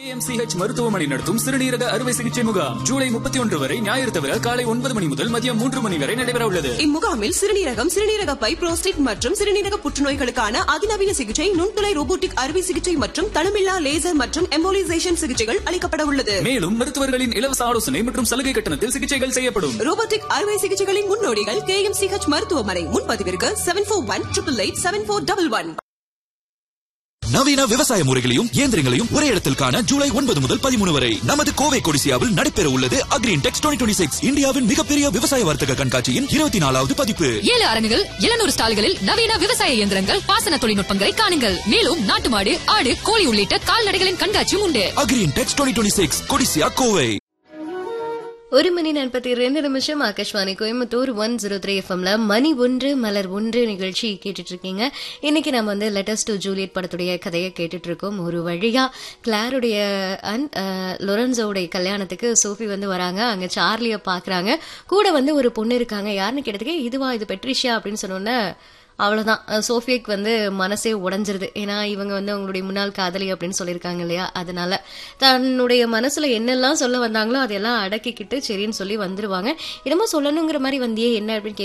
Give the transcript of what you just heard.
MCh மருத்துவமனை நடத்தும் சிறுநீரக அறுவை சிகிச்சை முகாம் ஜூலை முப்பத்தி ஒன்று வரை ஞாயிறு தவிர காலை ஒன்பது மணி முதல் மதியம் மூன்று மணி வரை நடைபெற உள்ளது இம்முகாமில் சிறுநீரகம் சிறுநீரக பை புரோஸ்டேட் மற்றும் சிறுநீரக புற்றுநோய்களுக்கான அதிநவீன சிகிச்சை நுண்துளை ரோபோட்டிக் அறுவை சிகிச்சை மற்றும் தளமில்லா லேசர் மற்றும் எம்போலிசேஷன் சிகிச்சைகள் அளிக்கப்பட உள்ளது மேலும் மருத்துவர்களின் இலவச ஆலோசனை மற்றும் சலுகை கட்டணத்தில் சிகிச்சைகள் செய்யப்படும் ரோபோட்டிக் அறுவை சிகிச்சைகளின் முன்னோடிகள் கே எம் சிஹெச் மருத்துவமனை முன்பதிவிற்கு seven four one triple eight seven four double one நவீன விவசாய முறைகளையும் இயந்திரங்களையும் ஒரே இடத்தில் காண ஜூலை ஒன்பது முதல் பதிமூணு வரை நமது கோவை கொடிசியாவில் நடைபெற உள்ளது அக்ரீன் டெக்ஸ் டுவெண்ட்டி சிக்ஸ் இந்தியாவின் மிகப்பெரிய விவசாய வர்த்தக கண்காட்சியின் இருபத்தி நாலாவது பதிப்பு ஏழு அரங்குகள் எழுநூறு ஸ்டால்களில் நவீன விவசாய இயந்திரங்கள் பாசன தொழில்நுட்பங்களை காணுங்கள் மேலும் நாட்டு மாடு ஆடு கோழி உள்ளிட்ட கால்நடைகளின் கண்காட்சியும் உண்டு Agri Intex twenty six Codissia Kovai ஒரு மணி நாற்பத்தி ரெண்டு நிமிஷம் Akashvani Coimbatore one zero three எஃப்எம்ல மணி ஒன்று மலர் ஒன்று நிகழ்ச்சி கேட்டுட்டு இருக்கீங்க இன்னைக்கு நம்ம வந்து லெட்டர்ஸ் டு ஜூலியட் படத்துடைய கதையை கேட்டுட்டு இருக்கோம் ஒரு வழியா கிளாருடைய அண்ட் லொரன்சோடைய கல்யாணத்துக்கு சோஃபி வந்து வராங்க அங்க சார்லிய பாக்குறாங்க கூட வந்து ஒரு பொண்ணு இருக்காங்க யாருன்னு கேட்டதுக்கு இதுவா இது பெட்ரிஷியா அப்படின்னு சொன்னோன்னே அவ்வளவுதான் அஹ் சோஃபியாக்கு வந்து மனசே உடைஞ்சிருது ஏன்னா இவங்க வந்து அவங்களுடைய முன்னாள் காதலி அப்படின்னு சொல்லியிருக்காங்க இல்லையா அதனால தன்னுடைய மனசுல என்னெல்லாம் சொல்ல வந்தாங்களோ அதெல்லாம் அடக்கிக்கிட்டு சரின்னு சொல்லி வந்துருவாங்க என்னமோ சொல்லணுங்கிற மாதிரி வந்தியே என்ன அப்படின்னு